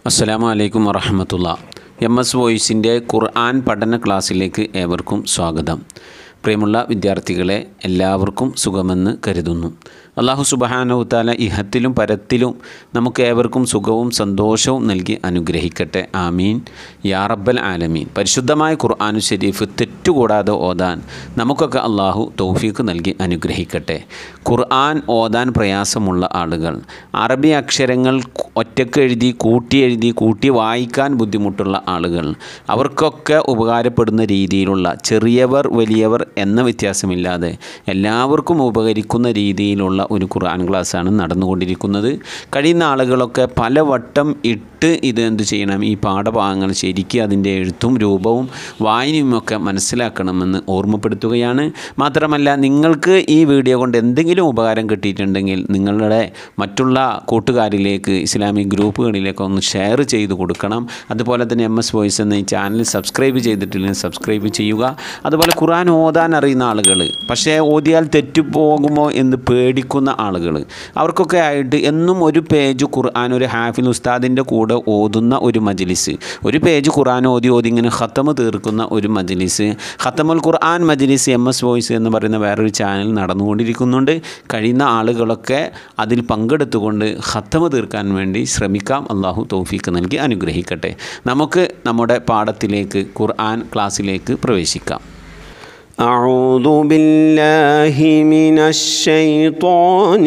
അസ്സലാമു അലൈക്കും വറഹമത്തുള്ള എം എസ് വോയിസിൻ്റെ ഖുർആൻ പഠന ക്ലാസ്സിലേക്ക് ഏവർക്കും സ്വാഗതം പ്രിയമുള്ള വിദ്യാർത്ഥികളെ എല്ലാവർക്കും സുഖമെന്ന് കരുതുന്നു അള്ളാഹു സുബഹാനവുത്താല ഇഹത്തിലും പരത്തിലും നമുക്ക് ഏവർക്കും സുഖവും സന്തോഷവും നൽകി അനുഗ്രഹിക്കട്ടെ ആമീൻ യാ റബ്ബൽ ആലമീൻ പരിശുദ്ധമായ ഖുർആാനു ഷരീഫ് തെറ്റുകൂടാതെ ഓതാൻ നമുക്കൊക്കെ അള്ളാഹു തൗഫീക്ക് നൽകി അനുഗ്രഹിക്കട്ടെ ഖുർആൻ ഓതാൻ പ്രയാസമുള്ള ആളുകൾ അറബി അക്ഷരങ്ങൾ ഒറ്റക്ക് എഴുതി കൂട്ടി എഴുതി കൂട്ടി വായിക്കാൻ ബുദ്ധിമുട്ടുള്ള ആളുകൾ അവർക്കൊക്കെ ഉപകാരപ്പെടുന്ന രീതിയിലുള്ള ചെറിയവർ വലിയവർ എന്ന വ്യത്യാസമില്ലാതെ എല്ലാവർക്കും ഉപകരിക്കുന്ന രീതിയിലുള്ള ഒരു ഖുർആൻ ക്ലാസ്സാണ് നടന്നുകൊണ്ടിരിക്കുന്നത് കഴിയുന്ന ആളുകളൊക്കെ പലവട്ടം ഇട്ട് ഇത് എന്ത് ചെയ്യണം ഈ പാഠഭാഗങ്ങൾ ശരിക്കും അതിൻ്റെ എഴുത്തും രൂപവും വായനയുമൊക്കെ മനസ്സിലാക്കണമെന്ന് ഓർമ്മപ്പെടുത്തുകയാണ് മാത്രമല്ല നിങ്ങൾക്ക് ഈ വീഡിയോ കൊണ്ട് എന്തെങ്കിലും ഉപകാരം കിട്ടിയിട്ടുണ്ടെങ്കിൽ നിങ്ങളുടെ മറ്റുള്ള കൂട്ടുകാരിലേക്ക് ഇസ്ലാമിക് ഗ്രൂപ്പുകളിലേക്ക് ഒന്ന് ഷെയർ ചെയ്ത് കൊടുക്കണം അതുപോലെ തന്നെ എം എസ് വോയിസ് എന്ന ഈ ചാനൽ സബ്സ്ക്രൈബ് ചെയ്തിട്ടില്ലെങ്കിൽ സബ്സ്ക്രൈബ് ചെയ്യുക അതുപോലെ ഖുർആൻ ഓതാൻ അറിയുന്ന ആളുകൾ പക്ഷേ ഓതിയാൽ തെറ്റുപോകുമോ എന്ന് പേടിക്കുന്ന ആളുകൾ അവർക്കൊക്കെ ആയിട്ട് എന്നും ഒരു പേജ് ഖുർആൻ ഒരു ഹാഫിൽ ഉസ്താദിൻ്റെ കൂടെ ഓതുന്ന ഒരു മജ്ലിസ് ഒരു പേജ് ഖുർആൻ ഓതി ഓതി ഇങ്ങനെ ഖത്തമ് തീർക്കുന്ന ഒരു മജ്ലിസ് ഖത്തമുൽ ഖുർആൻ മജ്ലിസ് എം എസ് വോയിസ് എന്ന് പറയുന്ന വേറൊരു ചാനൽ നടന്നുകൊണ്ടിരിക്കുന്നുണ്ട് കഴിയുന്ന ആളുകളൊക്കെ അതിൽ പങ്കെടുത്തുകൊണ്ട് ഖത്തമ് തീർക്കാൻ വേണ്ടി ശ്രമിക്കാം അള്ളാഹു തൗഫീക്ക് നൽകി അനുഗ്രഹിക്കട്ടെ നമുക്ക് നമ്മുടെ പാഠത്തിലേക്ക് ഖുർആൻ ക്ലാസ്സിലേക്ക് പ്രവേശിക്കാം أعوذ بالله من الشيطان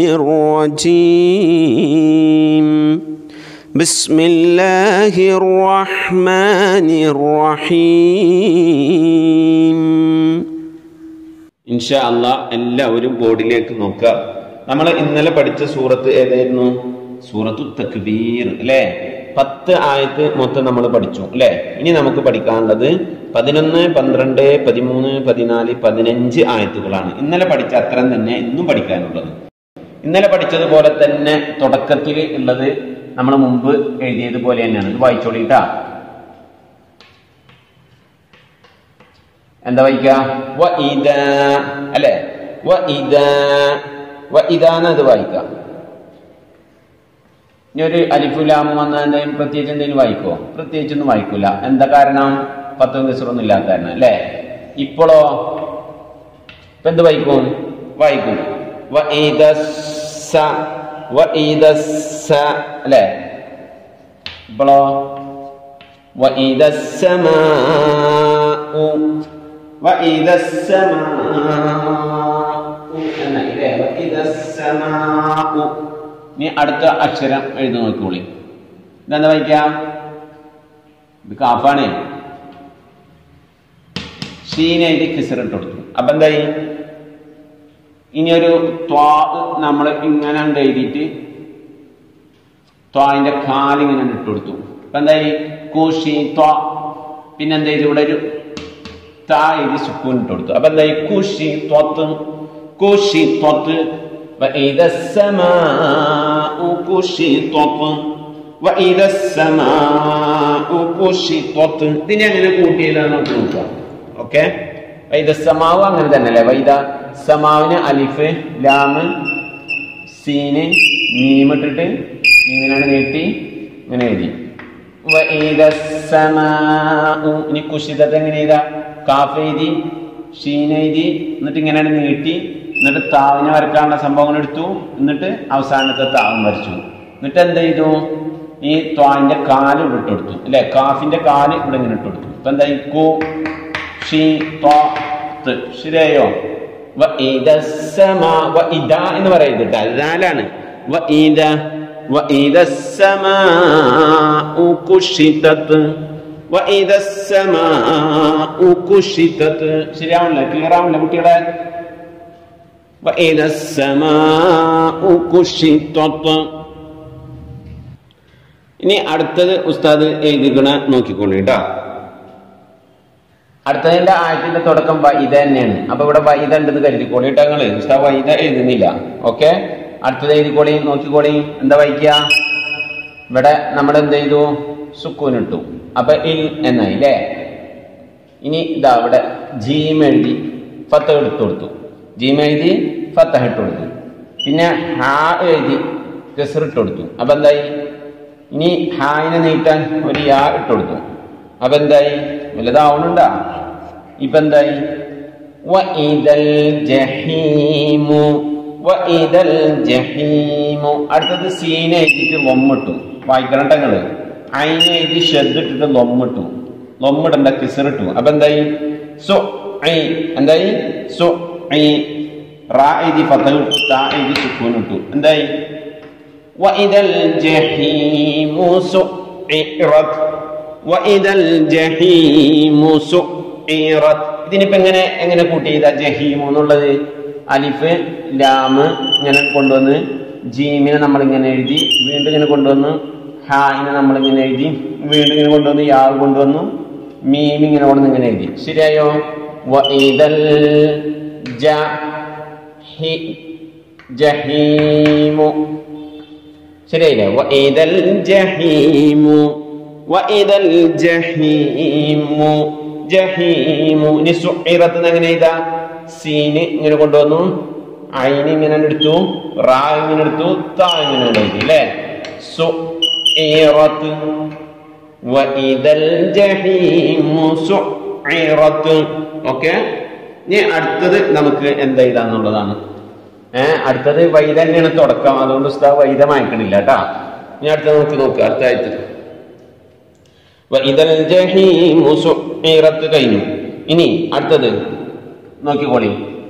الرجيم بسم الله الرحمن الرحيم ഇൻഷാ അള്ളാ എല്ലാവരും ബോർഡിലേക്ക് നോക്കുക നമ്മൾ ഇന്നലെ പഠിച്ച സൂറത്ത് ഏതായിരുന്നു സൂറത്തു തക്ബീർ അല്ലേ പത്ത് ആയത്ത് മൊത്തം നമ്മൾ പഠിച്ചു അല്ലേ ഇനി നമുക്ക് പഠിക്കാനുള്ളത് പതിനൊന്ന് പന്ത്രണ്ട് പതിമൂന്ന് പതിനാല് പതിനഞ്ച് ആയത്തുകളാണ് ഇന്നലെ പഠിച്ച അത്രയും തന്നെ ഇന്നും പഠിക്കാനുള്ളത് ഇന്നലെ പഠിച്ചതുപോലെ തന്നെ തുടക്കത്തിൽ ഉള്ളത് നമ്മൾ മുമ്പ് എഴുതിയതുപോലെ തന്നെയാണ് ഇത് വായിച്ചോളിട്ടാ എന്താ വായിക്ക വ ഇദ അല്ലെ വ ഇദ വ ഇദാന്ന് അത് വായിക്കാം ഇനി ഒരു അലിഫുലാമ് വന്ന എന്തെങ്കിലും പ്രത്യേകിച്ച് എന്തെങ്കിലും വായിക്കോ പ്രത്യേകിച്ചൊന്നും വായിക്കൂല എന്താ കാരണം പത്തും ദിവസമൊന്നും ഇല്ലാത്ത കാരണം അല്ലേ ഇപ്പോഴോ ഇപ്പൊ എന്ത് വായിക്കും വായിക്കും വ ഇദ സ വ ഇദ സ അല്ലേ ഇപ്പോഴോ വ ഇദ സമാഉ വ ഇദ സമാഉ എന്നല്ലേ വ ഇദ സമാഉ നീ അടുത്ത അക്ഷരം എഴുതി നോക്കിക്കോളി ഇതെന്താ വായിക്കാം ഇത് കാഫാണ് ഷീനെഴുതി കിസറിട്ട് കൊടുത്തു അപ്പൊ എന്തായി ഇനി ഒരു ത്വാ നമ്മൾ ഇങ്ങനെ ഉണ്ട് എഴുതിയിട്ട് ത്വാന്റെ കാലിങ്ങനെ ഇട്ട് കൊടുത്തു അപ്പൊ എന്തായി കുഷി ത്വാ പിന്നെന്താ ഇത് ഇവിടെ ഒരു താ എഴുതി സുക്കൂൻ ഇട്ട് കൊടുത്തു അപ്പൊ എന്തായി കുഷി ത്വത്ത് കുഷി ത്വത്ത് وإذا السماء كشطت وإذا السماء كشطت ഇതിനെ അങ്ങനെ കൂട്ടിയതാണ് നമുക്ക് നോക്കാം ഓക്കെ വൈദ സമാവ് അങ്ങനെ തന്നെ അല്ലേ വൈദ സമാവിന് അലിഫ് ലാമ് സീന് മീമിട്ടിട്ട് ഇങ്ങനെയാണ് നീട്ടി ഇങ്ങനെ എഴുതി വൈദ സമാഉ ഇനി കുഷിതത്ത് എങ്ങനെ എഴുതാ കാഫ് എഴുതി ഷീൻ എഴുതി എന്നിട്ട് ഇങ്ങനെയാണ് നീട്ടി എന്നിട്ട് താവിനെ വരക്കാനുള്ള സംഭവങ്ങൾ എടുത്തു എന്നിട്ട് അവസാനത്തെ താവും വരച്ചു എന്നിട്ട് എന്ത് ചെയ്തു ഈ ത്വാന്റെ കാല് ഇവിടെ ഇട്ട് കൊടുത്തു അല്ലെ കാഫിന്റെ കാല് ഇവിടെ ഇങ്ങനെ ഇട്ട് കൊടുത്തു ഇപ്പൊ എന്തായി കു ഷീ ത്വാത്ത് ശരിയായോ വ ഇദ സമാ വ ഇദ എന്ന് പറയുന്നത് അതാലാണ് വ ഇദ വ ഇദ സമാഉ കുഷിതത് വ ഇദ സമാഉ കുഷിതത് ശരിയാവണില്ല ക്ലിയർ ആവണില്ല കുട്ടികളെ وإذا السماء كشطت ഇനി അടുത്തത് ഉസ്താദ് എഴുതിക്കണ നോക്കിക്കോളൂ കേട്ടോ അടുത്തതിന്റെ ആയത്തിന്റെ തുടക്കം വൈദ തന്നെയാണ് അപ്പൊ ഇവിടെ വൈദ ഉണ്ടെന്ന് കരുതിക്കോളി കേട്ടോ നിങ്ങള് ഉസ്താദ് വൈദ എഴുതുന്നില്ല ഓക്കെ അടുത്തത് എഴുതിക്കോളി നോക്കിക്കോളി എന്താ വായിക്ക ഇവിടെ നമ്മൾ എന്ത് ചെയ്തു സുക്കൂൻ ഇട്ടു അപ്പൊ ഇൽ എന്നായി അല്ലേ ഇനി ഇതാ ഇവിടെ ജീം എഴുതി ഫത്ത് എടുത്തു കൊടുത്തു ജീം എഴുതി ഫത്തഹ ഇട്ട് കൊടുത്തു പിന്നെ ഹാ എഴുതി കെസറിട്ട് കൊടുത്തു അപ്പൊ എന്തായി ഇനി ഹായിനെ നീട്ടാൻ ഒരു യാ ഇട്ട് കൊടുത്തു അപ്പൊ എന്തായി വലുതാവണുണ്ടാ ഇപ്പൊ എന്തായി വഇദൽ ജഹീമു വഇദൽ ജഹീമു അടുത്തത് സീനെ എഴുതിയിട്ട് ലൊമ്മിട്ടു വായിക്കണം നിങ്ങള് അയിനെ എഴുതി ഷെഡ് ഇട്ടിട്ട് ലൊമ്മിട്ടു ലൊമ്മിടണ്ട കിസറിട്ടു അപ്പൊ എന്തായി സു ഐ എന്തായി സു ഐ റാ എഴുതി ഫതഹ് ഇട്ടു താ എഴുതി സുക്കൂൻ ഇട്ടു എന്തായി وإذا الجحيم سعرت وإذا الجحيم سعرت ഇതിനിപ്പോ എങ്ങനെ എങ്ങനെ കൂട്ടി ചെയ്ത ജഹീം എന്നുള്ളത് അലിഫ് ലാമ് ഇങ്ങനെ കൊണ്ടുവന്ന് ജീമിനെ നമ്മൾ ഇങ്ങനെ എഴുതി വീണ്ടും ഇങ്ങനെ കൊണ്ടുവന്ന് ഹായിനെ നമ്മൾ ഇങ്ങനെ എഴുതി വീണ്ടും ഇങ്ങനെ കൊണ്ടുവന്ന് യാ കൊണ്ടുവന്നു മീം ഇങ്ങനെ കൊണ്ടുവന്ന് ഇങ്ങനെ എഴുതി ശരിയായോ വഇദൽ ജഹി ജഹീമു ശരിയായില്ലേ വഇദൽ ജഹീമു വഇദൽ ജഹീമു ജഹീമു ഇനി സുഇറത്ത് എങ്ങനെ ചെയ്താ സീന് ഇങ്ങനെ കൊണ്ടുവന്നു ഐന് ഇങ്ങനെ എടുത്തു റാ ഇങ്ങനെ എടുത്തു താ ഇങ്ങനെ എഴുതി അല്ലേ സുഇറത്ത് വഇദൽ ജഹീമു സുഇറത്ത് ഓക്കെ ഇനി അടുത്തത് നമുക്ക് എന്താ എഴുതാന്നുള്ളതാണ് ഏഹ് അടുത്തത് വൈദ തന്നെയാണ് തുടക്കം അതുകൊണ്ട് ഉസ്താദ് വൈദ വായിക്കണില്ല കേട്ടാ ഇനി അടുത്ത നമുക്ക് നോക്കുക അടുത്ത ആയത്തിൽ വഇദൽ ജഹീമു സുഇറത്ത് കഴിഞ്ഞു ഇനി അടുത്തത് നോക്കിക്കോളി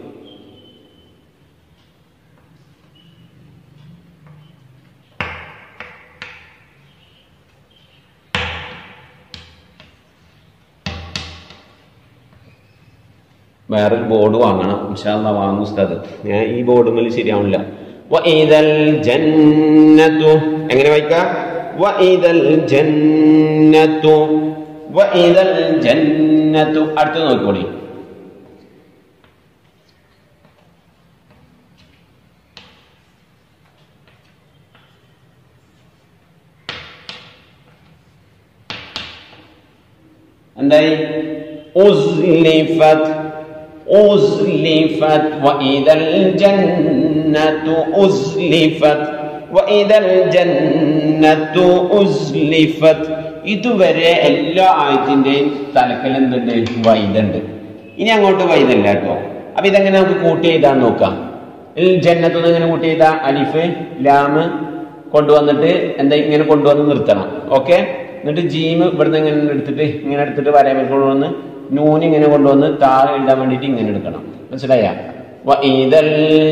വേറൊരു ബോർഡ് വാങ്ങണം ഇൻഷാല്ല വാങ്ങും ഉസ്താദ് ഞാൻ ഈ ബോർഡ് മേൽ ശരിയാവണില്ല വഇദൽ ജന്നത്തു എങ്ങനെ വായിക്കാം വഇദൽ ജന്നത്തു വഇദൽ ജന്നത്തു അടുത്ത് നോക്കിക്കോളി എന്തായി ഉസ്ലിഫത്ത് أزلفت وإذا الجنة أزلفت وإذا الجنة أزلفت ഇതുവരെ എല്ലാ ആയത്തിന്റെയും തലക്കൽ എന്തുണ്ട് വൈദുണ്ട് ഇനി അങ്ങോട്ട് വൈദല്ല കേട്ടോ അപ്പൊ ഇതെങ്ങനെ നമുക്ക് കൂട്ടി എഴുതാൻ നോക്കാം ഇൽ ജന്നത്തൊന്ന് ഇങ്ങനെ കൂട്ടി എഴുതാ അലിഫ് ലാമ് കൊണ്ടുവന്നിട്ട് എന്താ ഇങ്ങനെ കൊണ്ടുവന്ന് നിർത്തണം ഓക്കെ എന്നിട്ട് ജീമ് ഇവിടുന്ന് ഇങ്ങനെ എടുത്തിട്ട് ഇങ്ങനെ എടുത്തിട്ട് വരാൻ കൊണ്ടുവന്ന് നൂന് ഇങ്ങനെ കൊണ്ടുവന്ന് താഴെ എഴുതാൻ വേണ്ടിയിട്ട് ഇങ്ങനെ എടുക്കണം മനസ്സിലായ വഇദൽ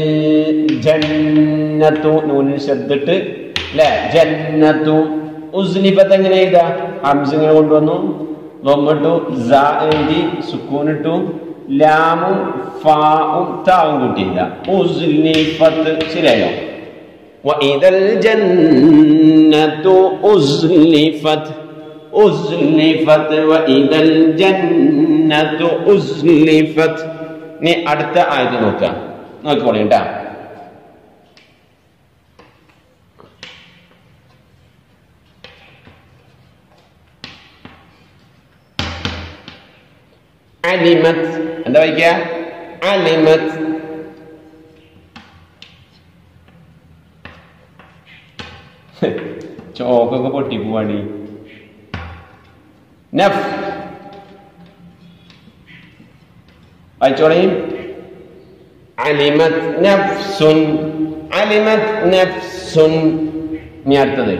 ജന്നത്തു നൂനിൽ ശ്രദ്ധിട്ട് അല്ലെ ജന്നത്തു ഉസ്ലിഫത്ത് എങ്ങനെ എഴുതാ ഹംസ് ഇങ്ങനെ കൊണ്ടുവന്നു ലൊമ്മിട്ടു സ എഴുതി സുക്കൂനിട്ടു ലാമും ഫാവും താവും കൂട്ടിയില്ല ഉസ്ലിഫത്ത് ശരിയായോ وإذا الجنة أزلفت أزلفت وإذا الجنة أزلفت നീ അടുത്ത ആയത് നോക്കാം നോക്കിക്കോളി കേട്ടാ അലിമത്ത് എന്താ വായിക്ക അലിമത്ത് ചോക്കൊക്കെ പൊട്ടിപ്പോവാടി നഫ് വായിച്ചോളി അലിമത് നഫ്സുൻ അലിമത് നഫ്സുൻ ഇനി അടുത്തത്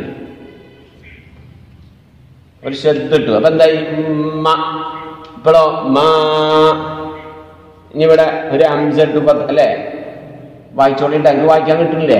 ഒരു ശ്രദ്ധ ഇട്ടു അപ്പൊ എന്തായി മ ഇപ്പോഴോ മാ ഇനി ഇവിടെ ഒരു അംസട്ട് പത്ത് അല്ലേ വായിച്ചോളി എനിക്ക് വായിക്കാൻ കിട്ടുന്നില്ലേ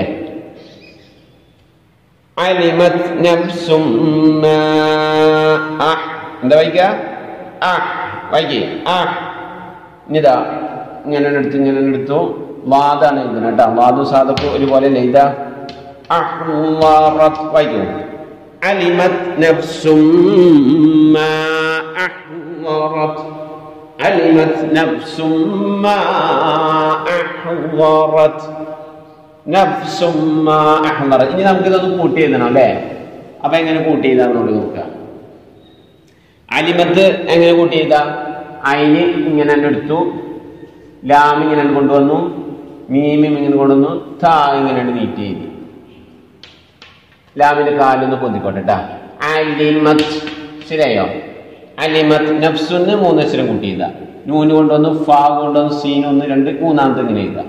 അലിമത് നഫ്സും മാ അഹ് എന്താ വായിക്ക ആ വായിക്കേ ആ ഇനിതാ ഇങ്ങനെ എടുത്തു ഇങ്ങനെ എടുത്തു വാദാണ് എഴുതുന്നത് കേട്ടോ വാദു സാധക്ക് ഒരുപോലെ അല്ലേ ഇതാ അഹ്വറത്ത് വായിക്കൂ അലിമത് നഫ്സും മാ അഹ്വറത്ത് അലിമത് നഫ്സും മാ അഹ്വറത്ത് നഫ്സും മാ അഹ്വറത്ത് ഇനി നമുക്കിതൊന്ന് കൂട്ടി എഴുതണം അല്ലേ അപ്പൊ എങ്ങനെ കൂട്ടി എഴുതാന്നുള്ളത് നോക്കുക അലിമത്ത് എങ്ങനെ കൂട്ടി ചെയ്ത അയിന് ഇങ്ങനെ തന്നെ എടുത്തു ലാം ഇങ്ങനെ കൊണ്ടുവന്നു മീമിം ഇങ്ങനെ കൊണ്ടുവന്നു താ ഇങ്ങനെ നീട്ടി എഴുതി ലാമിന് കാലൊന്ന് പൊന്തിക്കോട്ടെ കേട്ടാ അലിമത് ശരിയായോ അലിമത് നഫ്സുന്ന് മൂന്നക്ഷരം കൂട്ടി എഴുതാ നൂന് കൊണ്ടൊന്ന് ഫാ കൊണ്ടൊന്ന് സീൻ ഒന്ന് രണ്ട് മൂന്നാമത്തെ ഇങ്ങനെ എഴുതാം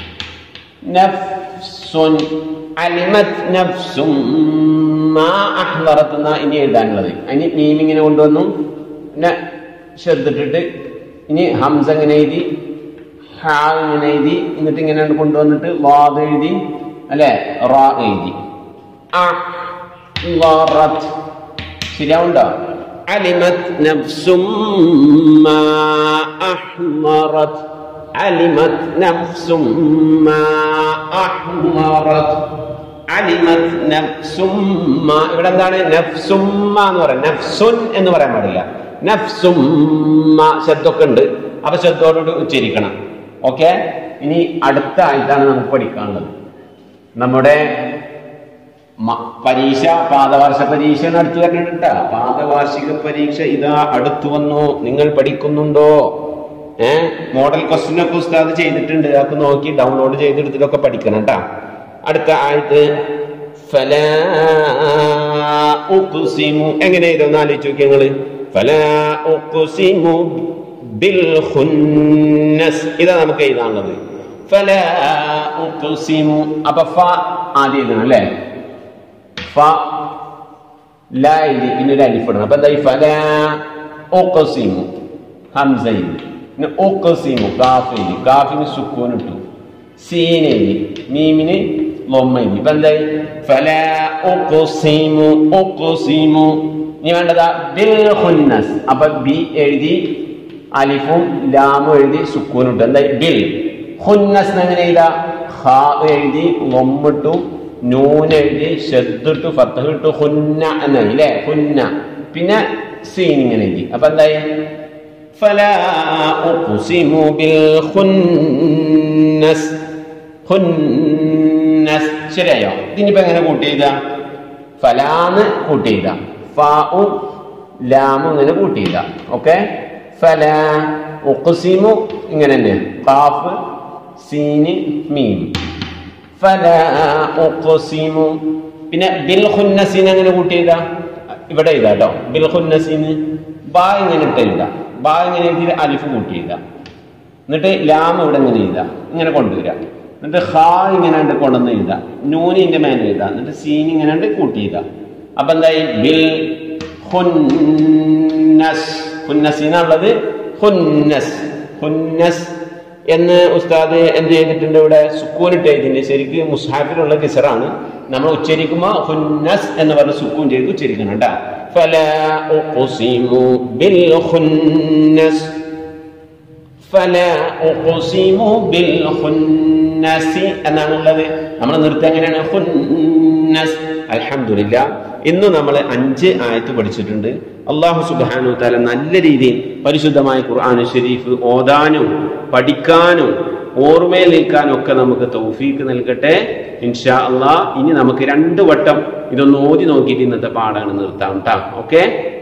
നഫ്സുൻ അലിമത് നഫ്സും മാ അഹ്ലറത്ത് എന്നാ ഇനി എഴുതാനുള്ളത് അതിന് മീം ഇങ്ങനെ കൊണ്ടുവന്നു പിന്നെ ശ്രദ്ധിട്ടിട്ട് ഇനി ഹംസ ഇങ്ങനെ എഴുതി ഹാ ഇങ്ങനെ എഴുതി എന്നിട്ട് ഇങ്ങനെ കൊണ്ടുവന്നിട്ട് വാദ് എഴുതി അല്ലെ റാ എഴുതി അഹ്ലറത്ത് ശരിയാവുണ്ടോ അലിമത് നഫ്സും മാ അഹ്ലറത്ത് അലിമത് നഫ്സും മാ അഹ്ലറത്ത് അലിമത് നഫ്സുമ്മ ഇവിടെ എന്താണ് നഫ്സുമ്മ എന്ന് പറയാം നഫ്സുൻ എന്ന് പറയാൻ പാടില്ല നഫ്സുമ്മ ശബ്ദമൊക്കെ ഉണ്ട് അപ്പൊ ശബ്ദത്തോടുകൂടി ഉച്ചരിക്കണം ഓക്കെ ഇനി അടുത്ത ആയിട്ടാണ് നമുക്ക് പഠിക്കാനുള്ളത് നമ്മുടെ മ- പരീക്ഷ പാദവാർഷ പരീക്ഷയാണ് അടുത്ത് വരുന്നുണ്ട് പാദവാർഷിക പരീക്ഷ ഇതാ അടുത്തു വന്നു നിങ്ങൾ പഠിക്കുന്നുണ്ടോ ഏ മോഡൽ ക്വസ്റ്റ്യൻ ഒക്കെ ഉസ്താദ് ചെയ്തിട്ടുണ്ട് അതൊക്കെ നോക്കി ഡൗൺലോഡ് ചെയ്തെടുത്തിട്ടൊക്കെ പഠിക്കണം കേട്ടാ അടുത്ത ആയത്ത് ഫലാ ഉഖ്സിമു എങ്ങനെ ഇതൊന്ന് ആലോചിച്ച് നോക്കി നിങ്ങള് ഫലാ ഉഖ്സിമു ബിൽ ഖുന്നസ് ഇതാ നമുക്ക് എഴുതാനുള്ളത് ഫലാ ഉഖ്സിമു അപ്പൊ ഫ ആദ്യം എഴുതണം അല്ലേ ഫ ല എഴുതി പിന്നെ ഒരു അലിഫ് ഇടണം അപ്പൊ എന്തായി ഫല ഉഖ്സിമു ഹംസ എഴുതി പിന്നെ ഉഖ്സിമു കാഫ് എഴുതി കാഫിന് സുക്കൂൻ ഇട്ടു സീൻ എഴുതി മീമിന് ലൊമ്മ എഴുതി ഇപ്പൊ എന്തായി ഫല ഉഖ്സിമു ഉഖ്സിമു ഇനി വേണ്ടതാ ബിൽ ഖുന്നസ് അപ്പൊ ബി എഴുതി അലിഫും ലാമും എഴുതി സുക്കൂൻ ഇട്ടു എന്തായി ബിൽ ഖുന്നസ് എന്ന് എങ്ങനെ എഴുതാ ഖാ എഴുതി ലൊമ്മിട്ടു നൂൻ എഴുതി ഷദ്ദിട്ടു ഫത്തഹ് ഇട്ടു ഹുന്ന എന്നായി അല്ലേ ഹുന്ന പിന്നെ സീൻ ഇങ്ങനെ എഴുതി അപ്പൊ എന്തായി فلا أقسم بالخنس خنس ശരിയായോ ഇതിനിപ്പോ എങ്ങനെ കൂട്ടി എഴുതാ ഫലാന്ന് കൂട്ടി എഴുതാ ഫാഉ ലാമു ഇങ്ങനെ കൂട്ടി എഴുതാ ഓക്കെ ഫല ഉഖ്സിമു ഇങ്ങനെ തന്നെ ഖാഫ് സീന് മീം ഫല ഉഖ്സിമു പിന്നെ ബിൽ ഖുന്നസിന് അങ്ങനെ കൂട്ടി എഴുതാ ഇവിടെ എഴുതാ കേട്ടോ ബിൽ ഖുന്നസിന് ബാ ഇങ്ങനെ ഇട്ട് എഴുതാ ബാ ഇങ്ങനെ എഴുതി അലിഫ് കൂട്ടി എഴുതാ എന്നിട്ട് ലാം ഇവിടെ ഇങ്ങനെ എഴുതാ ഇങ്ങനെ കൊണ്ടുവരാ എന്നിട്ട് ഹാ ഇങ്ങനെ ഉണ്ട് കൊണ്ടുവന്ന് എഴുതാ നൂനിന്റെ മേലെ എഴുതാ എന്നിട്ട് സീൻ ഇങ്ങനെ ഉണ്ട് കൂട്ടി എഴുതാ അപ്പൊ എന്തായി ബിൽ ഹുന്നസ് ഹുന്നസിനുള്ളത് ഹുന്നസ് ഹുന്നസ് എന്ന് ഉസ്താദ് എന്ത് ചെയ്തിട്ടുണ്ട് ഇവിടെ സുക്കൂനിട്ട് എഴുതിണ്ട് ശരിക്ക് മുസ്ഹാഫിലുള്ള കിസറാണ് നമ്മൾ ഉച്ചരിക്കുമ്പോൾ ഹുന്നസ് എന്ന് പറഞ്ഞ് സുക്കൂൻ ചെയ്ത് ഉച്ചരിക്കണം കേട്ടാ فلا أقسم بالخنس فلا أقسم بالخنس എന്നാണുള്ളത് നമ്മൾ നിർത്തി എങ്ങനെയാണ് ഹുന്നസ് അൽഹംദുലില്ലാ ഇന്ന് നമ്മൾ അഞ്ച് ആയത്ത് പഠിച്ചിട്ടുണ്ട് അള്ളാഹു സുബാനു താല നല്ല രീതിയിൽ പരിശുദ്ധമായ ഖുർആൻ ഷരീഫ് ഓതാനും പഠിക്കാനും ഓർമ്മയിൽ നിൽക്കാനും ഒക്കെ നമുക്ക് തൗഫീക്ക് നൽകട്ടെ ഇൻഷാ അള്ളാ ഇനി നമുക്ക് രണ്ട് വട്ടം ഇതൊന്ന് ഓതി നോക്കിയിട്ട് ഇന്നത്തെ പാടാണ് നിർത്താം കേട്ടോ ഓക്കെ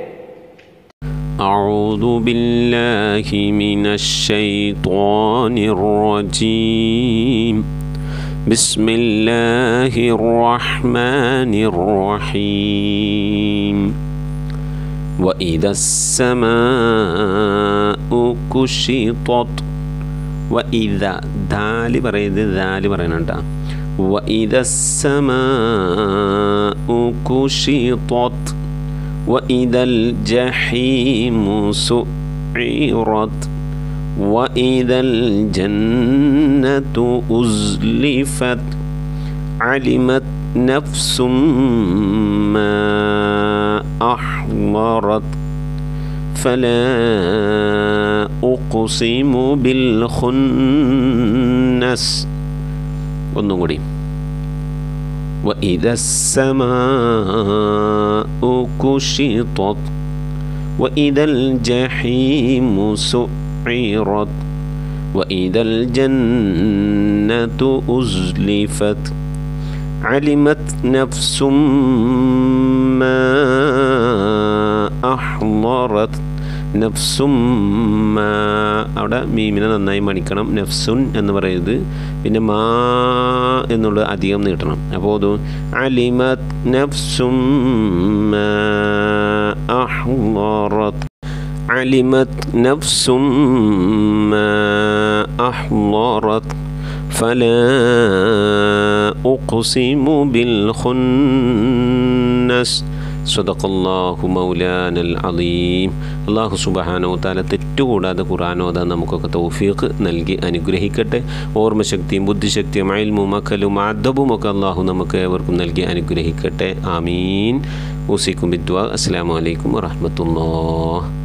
أعوذ بالله من الشيطان الرجيم بسم الله الرحمن الرحيم وإذا السماء كشطت وإذا ദാല് പറയുന്നത് ദാല് പറയണണ്ട وإذا السماء كشطت وإذا الجحيم سعرت وإذا الجنة أزلفت علمت نفس ما أحضرت فلا أقسم بالخنس ഒന്നും കൂടി وإذا السماء كشطت وإذا الجحيم سعرت وإذا الجنة أزلفت علمت نفس ما أحضرت നഫ്സും അവിടെ മീമിനെ നന്നായി മണിക്കണം നഫ്സുൻ എന്ന് പറയുന്നത് പിന്നെ മാ എന്നുള്ളത് അധികം നീട്ടണം അപ്പോൾ അത് അലിമത് നഫ്സും മാ അഹ്ളറത് علمت نفس ما أحضرت فلا أقسم بالخنس صدق الله مولانا العظيم അള്ളാഹു സുബഹാനോ താല തെറ്റുകൂടാതെ ഖുറാനോദ നമുക്കൊക്കെ തൗഫീഖ് നൽകി അനുഗ്രഹിക്കട്ടെ ഓർമ്മശക്തിയും ബുദ്ധിശക്തിയും അയൽമും മക്കലും അദബും ഒക്കെ അള്ളാഹു നമുക്ക് ഏവർക്കും നൽകി അനുഗ്രഹിക്കട്ടെ ആമീൻ ഊസിക്കും ബിദ്വ അസ്സാം വലൈക്കും വറഹമത്തുള്ള